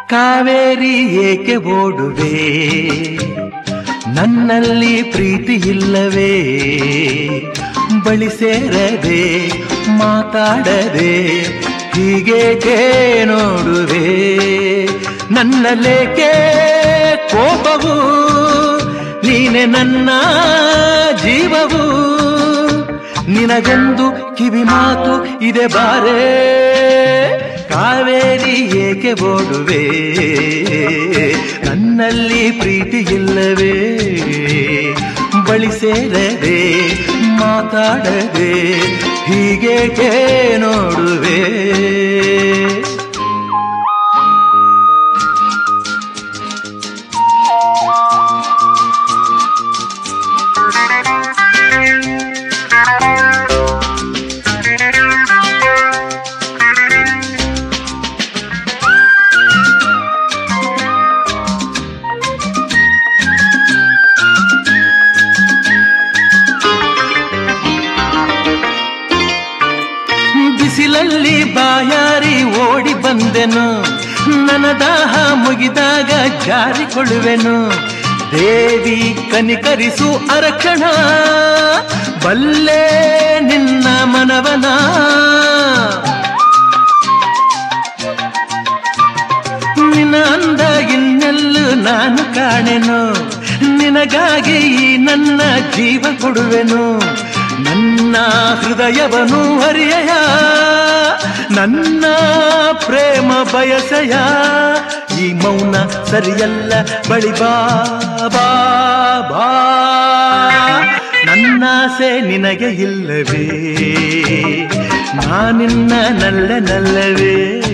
ಕಾವೇರಿ ಏಕೆ ಓಡುವೆ ನನ್ನಲ್ಲಿ ಪ್ರೀತಿ ಇಲ್ಲವೇ ಬಳಿ ಸೇರದೆ ಮಾತಾಡದೆ ಹೀಗೇಕೆ ನೋಡುವೆ ನನ್ನಲೇಕೆ ಕೋಪವು ನೀನೆ ನನ್ನ ಜೀವವು ನಿನಗೊಂದು ಕಿವಿ ಮಾತು ಇದೆ ಬಾರೆ ಕಾವೇರಿ ಏಕೆ ಓಡುವೆ ನನ್ನಲ್ಲಿ ಪ್ರೀತಿ ಇಲ್ಲವೇ ಬಳಿ ಸೇರದೆ ಮಾತಾಡದೆ ಹೀಗೇಕೆ ನೋಡುವೆ ಬಿಸಿಲಲ್ಲಿ ಬಾಯಾರಿ ಓಡಿ ಬಂದೆನು ನನ್ನ ದಾಹ ಮುಗಿದಾಗ ಜಾರಿಕೊಳ್ಳುವೆನು ದೇವಿ ಕನಿಕರಿಸು ಅರಕ್ಷಣ ಬಲ್ಲೆ ನಿನ್ನ ಮನವನ ನಿನ್ನ ಅಂದ ಇನ್ನೆಲ್ಲೂ ನಾನು ಕಾಣೆನು ನಿನಗಾಗಿ ಈ ನನ್ನ ಜೀವ ಕೊಡುವೆನು ನನ್ನ ಹೃದಯವನು ಹರಿಯಯ ನನ್ನ ಪ್ರೇಮ ಬಯಸಯ ಈ ಮೌನ ಸರಿಯಲ್ಲ ಬಳಿ ಬಾ ಬಾ ಬಾ ನನ್ನಾಸೆ ನಿನಗೆ ಇಲ್ಲವೇ ನಾನಿನ್ನ ನಲ್ಲ ನಲ್ಲವೇ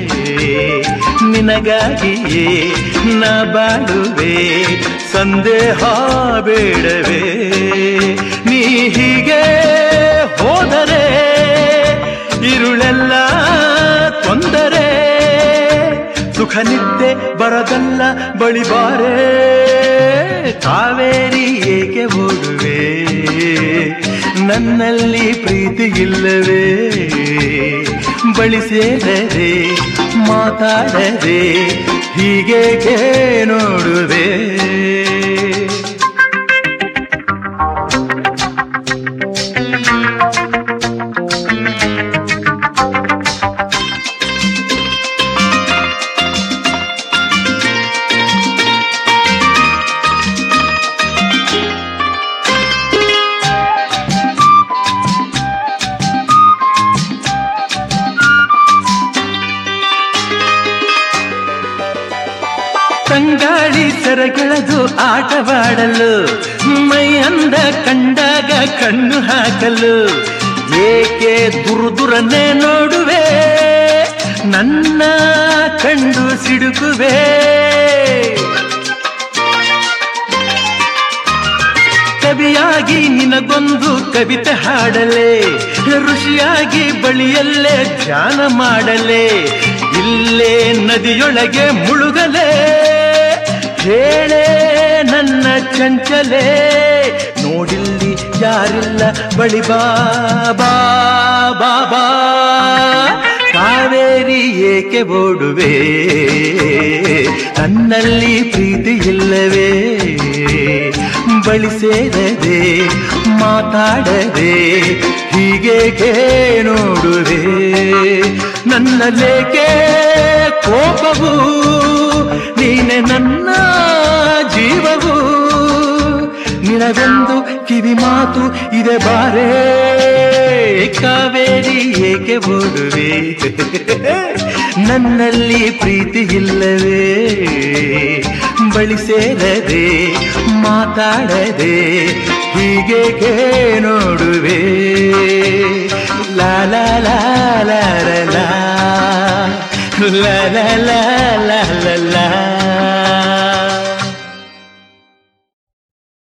ನಿನಗಾಗಿಯೇ ನ ಬಾಳುವೆ ಸಂದೇಹ ಬೇಡವೇ ನೀ ಹೀಗೆ ಹೋದರೆ ಇರುಳೆಲ್ಲ ತೊಂದರೆ ಸುಖ ನಿದ್ದೆ ಬರದಲ್ಲ ಬಳಿ ಬಾರೆ ಕಾವೇರಿ ಏಕೆ ಓಡುವೆ ನನ್ನಲ್ಲಿ ಪ್ರೀತಿ ಇಲ್ಲವೇ ಬಳಿ ಸೇರದೆ ಮಾತಾಡದೆ ಹೀಗೇಕೆ ನೋಡುವೆ ತಂಗಾಳಿ ಸೆರಗೆಳೆದು ಆಟವಾಡಲು ಮೈ ಅಂದ ಕಂಡಾಗ ಕಣ್ಣು ಹಾಕಲು ಏಕೆ ದುರುದುರನ್ನೇ ನೋಡುವೆ ನನ್ನ ಕಂಡು ಸಿಡುಕುವೆ ಕವಿಯಾಗಿ ನಿನಗೊಂದು ಕವಿತೆ ಹಾಡಲೆ ಋಷಿಯಾಗಿ ಬಳಿಯಲ್ಲೇ ಧ್ಯಾನ ಮಾಡಲೆ ಇಲ್ಲೇ ನದಿಯೊಳಗೆ ಮುಳುಗಲೆ ಹೇಳೆ ನನ್ನ ಚಂಚಲೆ ನೋಡಿಲ್ಲಿ ಯಾರಿಲ್ಲ ಬಳಿ ಬಾ ಬಾ ಬಾ ಬಾ ಕಾವೇರಿ ಏಕೆ ಓಡುವೆ ನನ್ನಲ್ಲಿ ಪ್ರೀತಿ ಇಲ್ಲವೇ ಬಳಿ ಸೇರದೆ ಮಾತಾಡದೆ ಹೀಗೇಕೆ ನೋಡುವೆ ನನ್ನಲ್ಲೇಕೆ ಕೋಪವು ನೀನೆ ನನ್ನ ಜೀವವು ನಿನಗೊಂದು ಕಿವಿ ಮಾತು ಇದೆ ಬಾರೇ ಕಾವೇರಿ ಏಕೆ ಓಡುವೆ ನನ್ನಲ್ಲಿ ಪ್ರೀತಿ ಇಲ್ಲವೇ ಬಳಿ ಸೇರದೆ ಮಾತಾಡದೆ ಹೀಗೇಕೆ ನೋಡುವೆ ಲಾ ಲಾ ಲಾ ಲಾ ಲಾ ಲಾ ಲಾ ಲಾ